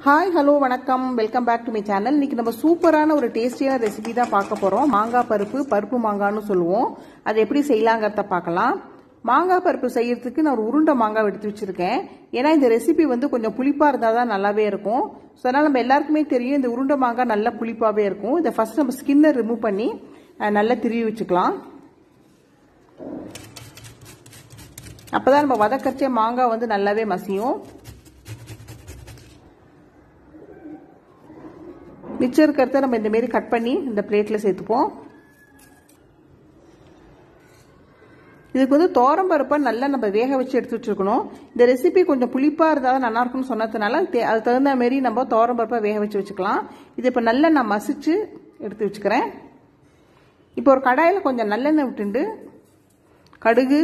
hi hello வணக்கம் welcome back to my channel இன்னைக்கு நம்ம சூப்பரான ஒரு டேஸ்டியான ரெசிபி தான் பார்க்க போகிறோம் மாங்காய் பருப்பு பருப்பு மாங்கான்னு சொல்லுவோம் அது எப்படி செய்யலாங்கிறத பார்க்கலாம் மாங்காய் பருப்பு செய்யறதுக்கு நான் ஒரு உருண்டை மாங்காய் எடுத்து வச்சிருக்கேன் ஏன்னா இந்த ரெசிபி வந்து கொஞ்சம் புளிப்பாக இருந்தால் தான் நல்லாவே இருக்கும் ஸோ அதனால் நம்ம எல்லாருக்குமே தெரியும் இந்த உருண்டை மாங்காய் நல்லா புளிப்பாகவே இருக்கும் இதை ஃபர்ஸ்ட் நம்ம ஸ்கின்னை ரிமூவ் பண்ணி அஹ், நல்லா திருவி வச்சுக்கலாம் அப்பதான் நம்ம வதக்கச்சே மாங்காய் வந்து நல்லாவே மசியும் மிச்சம் இருக்கிறத நம்ம இந்த மாரி கட் பண்ணி இந்த பிளேட்ல சேர்த்துப்போம் இதுக்கு வந்து தோரம் பருப்பை நல்லா நம்ம வேக வச்சு எடுத்து வச்சிருக்கணும் இந்த ரெசிபி கொஞ்சம் புளிப்பா இருந்தால் நல்லா இருக்கும்னு சொன்னதுனால தே- அது தகுந்த மாரி நம்ம தோரம் பருப்பை வேக வச்சு வச்சுக்கலாம் இது இப்போ நல்லா நான் மசிச்சு எடுத்து வச்சுக்கிறேன் இப்போ ஒரு கடாயில் கொஞ்சம் நல்லெண்ணெய் விட்டுண்டு கடுகு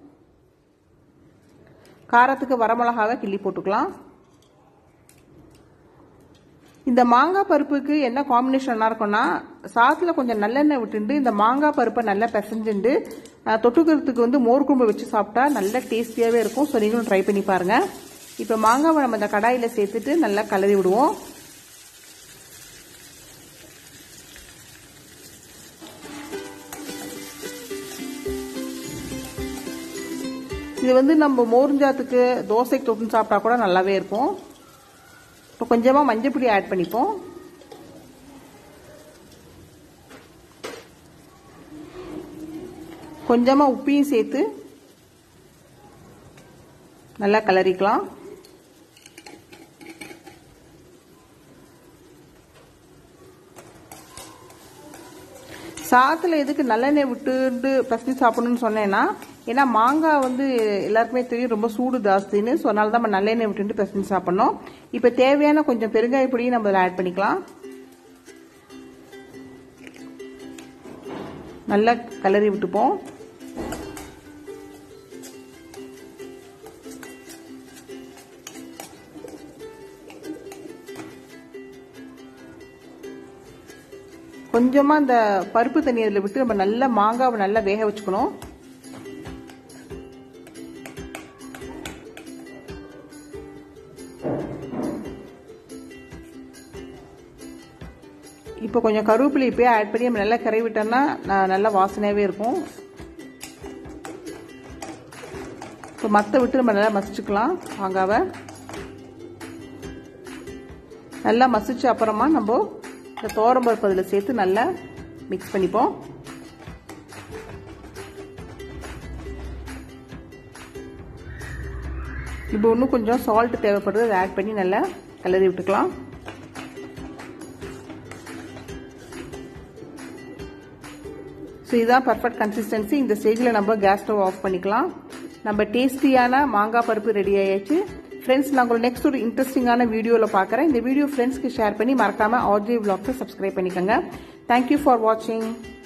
காரத்துக்கு வரமிளகாவை கிள்ளி போட்டுக்கலாம் இந்த மாங்காய் பருப்புக்கு என்ன காம்பினேஷன் நல்லா இருக்கும்னா சாத்தில் கொஞ்சம் நல்லெண்ணெய் விட்டுண்டு இந்த மாங்காய் பருப்பை நல்லா பிசைஞ்சுண்டு அஹ், தொட்டுக்கிறதுக்கு வந்து மோர் குழம்பு வச்சு சாப்பிட்டா நல்ல டேஸ்டியாகவே இருக்கும் ஸோ நீங்களும் ட்ரை பண்ணி பாருங்க இப்போ மாங்காவை நம்ம இந்த கடாயில் சேர்த்துட்டு நல்லா கலரி விடுவோம் இது வந்து நம்ம மோர்ஞ்சாத்துக்கு தோசைக்கு தொட்டுன்னு சாப்பிட்டா கூட நல்லாவே இருக்கும் இப்போ கொஞ்சமாக மஞ்சள் பொடி ஆட் பண்ணிப்போம் கொஞ்சமாக உப்பையும் சேர்த்து நல்லா கலரிக்கலாம் சாத்தில் எதுக்கு நல்லெண்ணெய் விட்டுண்டு பசங்க சாப்பிடணும்னு சொன்னேன்னா ஏன்னா மாங்காய் வந்து எல்லாருக்குமே தெரியும் ரொம்ப சூடு ஜாஸ்தின்னு ஸோ அதனால தான் நம்ம நல்லெண்ணெய் விட்டுட்டு பசங்க சாப்பிடணும் இப்போ தேவையான கொஞ்சம் பெருங்காய பொடியும் நம்ம இதில் ஆட் பண்ணிக்கலாம் நல்லா கலரி விட்டுப்போம் கொஞ்சமாக இந்த பருப்பு தண்ணி அதில் விட்டு நம்ம நல்லா மாங்காவை நல்லா வேக வச்சுக்கணும் இப்போ கொஞ்சம் கருவேப்பிலை இப்போயே ஆட் பண்ணி நம்ம நல்லா கறி விட்டோம்னா ந- நல்லா வாசனையாகவே இருக்கும் இப்போ மற்ற விட்டு நம்ம நல்லா மசிச்சுக்கலாம் மாங்காவை நல்லா மசிச்ச அப்புறமா நம்ம இந்த தோரம்பருப்பு அதில் சேர்த்து நல்லா மிக்ஸ் பண்ணிப்போம் இப்போ இன்னும் கொஞ்சம் சால்ட் தேவைப்படுது அதை ஆட் பண்ணி நல்லா கலரி விட்டுக்கலாம் ஸோ இதுதான் பர்ஃபெக்ட் கன்சிஸ்டன்சி இந்த ஸ்டேஜில் நம்ம கேஸ் ஸ்டவ் ஆஃப் பண்ணிக்கலாம் நம்ம டேஸ்டியான மாங்காய் பருப்பு ரெடி ஆயாச்சு ஃப்ரெண்ட்ஸ் நான் உங்களை நெக்ஸ்ட் ஒரு இன்ட்ரெஸ்டிங்கான வீடியோவில் பார்க்குறேன் இந்த வீடியோ ஃப்ரெண்ட்ஸ்க்கு ஷேர் பண்ணி மறக்காமல் ஆர்ஜி விளாக்ஸை சப்ஸ்கிரைப் பண்ணிக்கோங்க தேங்க்யூ ஃபார் வாட்சிங்